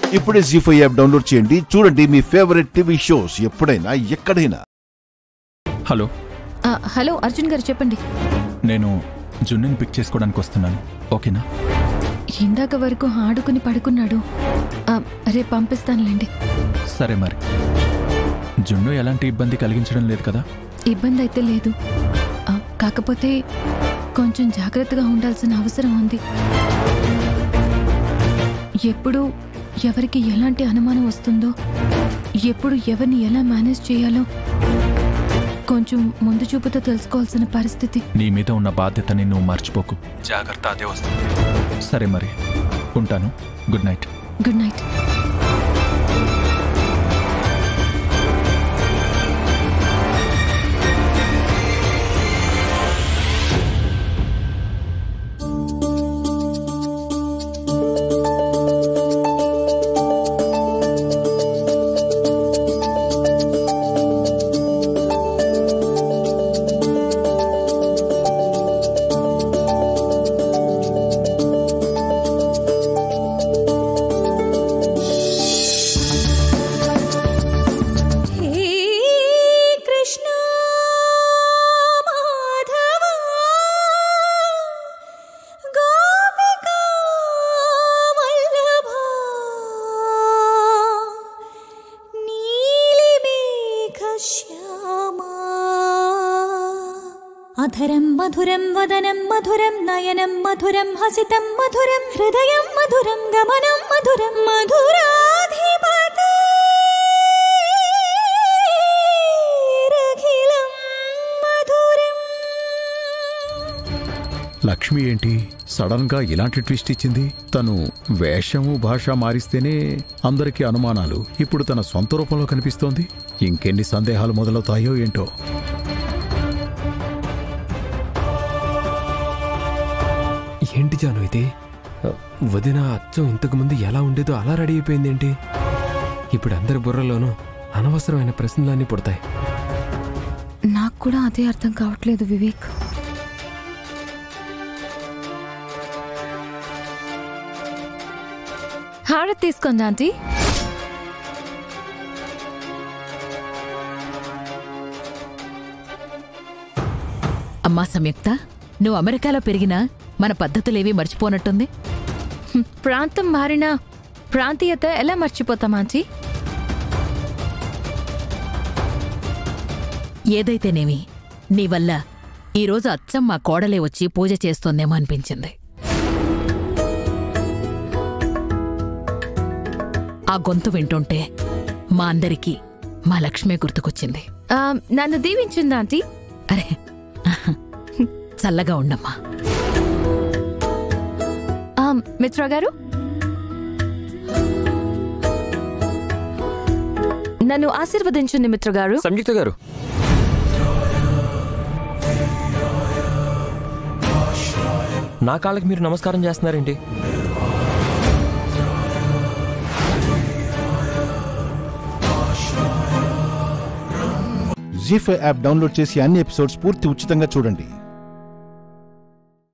ఇప్పుడే G five app download చేయండి చూడండి మీ ఫేవరెట్ టీవీ షోస్ ఎప్పుడైనా ఎక్కడైనా హలో ఆ, హలో అర్జున్ గారు చెప్పండి నేను జున్నుని పిక్ చేసుకోవడానికి వస్తున్నాను ఓకేనా ఇందాక వరకు ఆడుకుని పడుకున్నాడు ఆ, రేపు పంపిస్తానులేండి సరే మరి జున్ను ఎలాంటి ఇబ్బంది కలిగించడం లేదు కదా ఇబ్బంది అయితే లేదు ఆ, కాకపోతే కొంచెం జాగ్రత్తగా ఉండాల్సిన అవసరం ఉంది ఎప్పుడు ఎవరికి ఎలాంటి అనుమానం వస్తుందో ఎప్పుడు ఎవరిని ఎలా మేనేజ్ చేయాలో కొంచెం ముందు చూపుతో తెలుసుకోవాల్సిన పరిస్థితి నీ మీద ఉన్న బాధ్యతని నువ్వు మర్చిపోకు జాగ్రత్త అదే వస్తుంది సరే మరి ఉంటాను గుడ్ నైట్ గుడ్ నైట్ హే కృష్ణ మాధవ గోపికా వల్లభ నీలిమేఘ శ్యామా అధరం మధురం వదనం మధురం నయనం మధురం హసితం మధురం హృదయం మధురం గమనం మధురం మధురాధిపతే రఖిలం మధురం లక్ష్మి ఏంటి సడన్ గా ఇలాంటి ట్విస్ట్ ఇచ్చింది తను వేషము భాష మారిస్తేనే అందరికీ అనుమానాలు ఇప్పుడు తన సొంత రూపంలో కనిపిస్తోంది ఇంకెన్ని సందేహాలు మొదలవుతాయో ఏంటో ఏంటి జాను ఇది వదిన అచ్చం ఇంతకు ముందు ఎలా ఉండేదో అలా రెడీ అయిపోయిందేంటి ఇప్పుడు అందరి బుర్రలోనూ అనవసరమైన ప్రశ్నలన్నీ పుడతాయి నాకు కూడా అదే అర్థం కావట్లేదు వివేక్ హారత్ తీసుకోండి ఆంటీ అమ్మా సంయుక్త నువ్వు అమెరికాలో పెరిగినా మన పద్ధతులేవీ మర్చిపోనట్టుంది హ్మ్, ప్రాంతం మారినా ప్రాంతీయత ఎలా మర్చిపోతాం ఆంటీ ఏదైతేనేమి నీ వల్ల ఈరోజు అచ్చం మా కోడలే వచ్చి పూజ చేస్తోందేమో అనిపించింది ఆ గొంతు వింటుంటే మా అందరికీ మా లక్ష్మే గుర్తుకొచ్చింది ఆ, నన్ను దీవించింది ఆంటీ అరే చల్లగా ఉండమ్మా ఆ, మిత్ర గారు నన్ను ఆశీర్వదించండి మిత్ర గారు సంయుక్త గారు నా కాళ్ళకి మీరు నమస్కారం చేస్తున్నారేంటి జీ ఫైవ్ యాప్ డౌన్లోడ్ చేసి అన్ని ఎపిసోడ్స్ పూర్తి ఉచితంగా చూడండి